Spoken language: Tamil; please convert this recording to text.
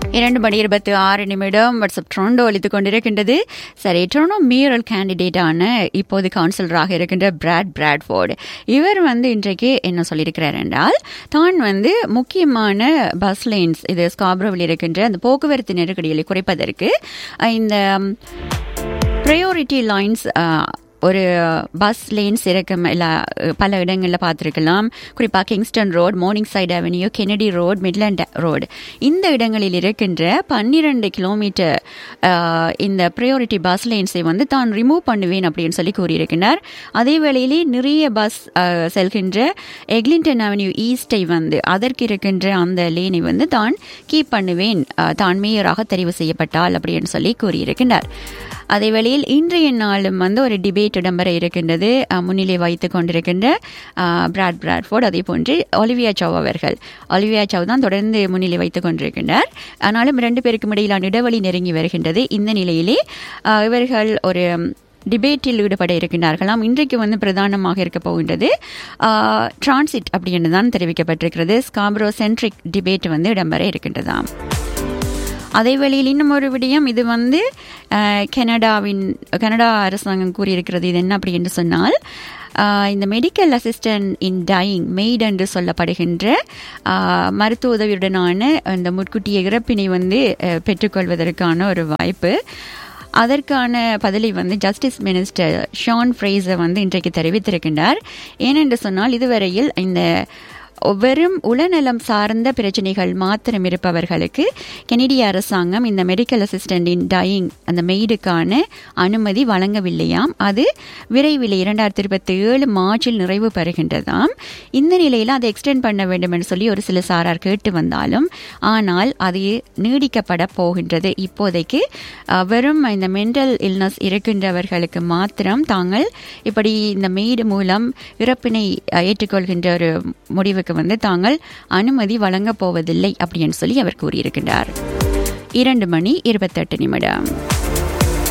இரண்டு மணி இருபத்தி ஆறு நிமிடம் வாட்ஸ்அப் ட்ரோண்டோ அளித்துக் கொண்டிருக்கின்றது சரி ட்ரோண்டோ மியூரல் கேண்டிடேட்டான இப்போது கவுன்சிலராக இருக்கின்ற பிராட் பிராட்ஃபோர்டு இவர் வந்து இன்றைக்கு என்ன சொல்லியிருக்கிறார் என்றால் தான் வந்து முக்கியமான பஸ் லைன்ஸ் இது ஸ்காப்ரோவில் இருக்கின்ற அந்த போக்குவரத்து நெருக்கடிகளை குறைப்பதற்கு அஹ், இந்த ப்ரையாரிட்டி லைன்ஸ் ஒரு பஸ் லேன்ஸ் இருக்கும் எல்லா பல இடங்களில் பார்த்துருக்கலாம் குறிப்பாக Kingston Road Morningside Avenue Kennedy Road Midland Road இந்த இடங்களில் இருக்கின்ற பன்னிரண்டு கிலோமீட்டர் அஹ், இந்த ப்ரையாரிட்டி பஸ் லைன்ஸை வந்து தான் ரிமூவ் பண்ணுவேன் அப்படின்னு சொல்லி கூறியிருக்கிறார் அதே வேளையிலே நிறைய பஸ் அஹ், செல்கின்ற எக்லிங்டன் அவென்யூ ஈஸ்டை வந்து அதற்கு இருக்கின்ற அந்த லேனை வந்து தான் கீப் பண்ணுவேன் அஹ், தான் மேயராக தெரிவு செய்யப்பட்டால் அப்படின்னு சொல்லி கூறியிருக்கின்றார் அதே வேளையில் இன்றைய நாளும் வந்து ஒரு டிபேட் இடம்பெற இருக்கின்றது அஹ், முன்னிலை வைத்துக் கொண்டிருக்கின்ற அஹ், பிராட் பிராட்ஃபோர்ட் அதே போன்று ஒலிவியா சவ் அவர்கள் ஒலிவியா சவ் தான் தொடர்ந்து முன்னிலை வைத்துக் கொண்டிருக்கின்றார் ஆனாலும் இரண்டு பேருக்கும் இடையிலான இடைவெளி நெருங்கி வருகின்றது இந்த நிலையிலே அஹ், இவர்கள் ஒரு டிபேட்டில் ஈடுபட இருக்கின்றார்களாம் இன்றைக்கு வந்து பிரதானமாக இருக்க போகின்றது டிரான்சிட் அப்படின்னு தான் தெரிவிக்கப்பட்டிருக்கிறது ஸ்காப்ரோ சென்ட்ரிக் டிபேட் வந்து இடம்பெற இருக்கின்றதாம் அதே வேளையில் இன்னும் ஒரு விடயம் இது வந்து அஹ், கனடாவின் கனடா அரசாங்கம் கூறியிருக்கிறது இது என்ன அப்படி என்று சொன்னால் அஹ், இந்த medical assistant in dying MAID என்று சொல்லப்படுகின்ற அஹ், மருத்துவ உதவியுடனான இந்த முட்கூட்டிய இறப்பினை வந்து அஹ், பெற்றுக்கொள்வதற்கான ஒரு வாய்ப்பு அதற்கான பதிலை வந்து ஜஸ்டிஸ் மினிஸ்டர் ஷான் ஃப்ரேசர் வந்து இன்றைக்கு தெரிவித்திருக்கின்றார் ஏனென்று சொன்னால் இதுவரையில் இந்த வெறும் உளநலம் சார்ந்த பிரச்சனைகள் மாத்திரம் இருப்பவர்களுக்கு கெனடிய அரசாங்கம் இந்த மெடிக்கல் அசிஸ்டண்டின் டயிங் அந்த மெய்டுக்கான அனுமதி வழங்கவில்லையாம் அது விரைவில் இரண்டாயிரத்தி இருபத்தி ஏழு மார்ச்சில் நிறைவு பெறுகின்றதாம் இந்த நிலையில் அதை எக்ஸ்டெண்ட் பண்ண வேண்டும் என்று சொல்லி ஒரு சில சாரார் கேட்டு வந்தாலும் ஆனால் அது நீடிக்கப்பட போகின்றது இப்போதைக்கு அஹ், வெறும் இந்த மென்டல் இல்னஸ் இருக்கின்றவர்களுக்கு மாத்திரம் தாங்கள் இப்படி இந்த மெய்டு மூலம் இறப்பினை அஹ், ஏற்றுக்கொள்கின்ற ஒரு முடிவுக்கு வந்து தாங்கள் அனுமதி வழங்கப் போவதில்லை அப்படின்னு சொல்லி அவர் கூறியிருக்கின்றார் இரண்டு மணி இருபத்தெட்டு நிமிடம்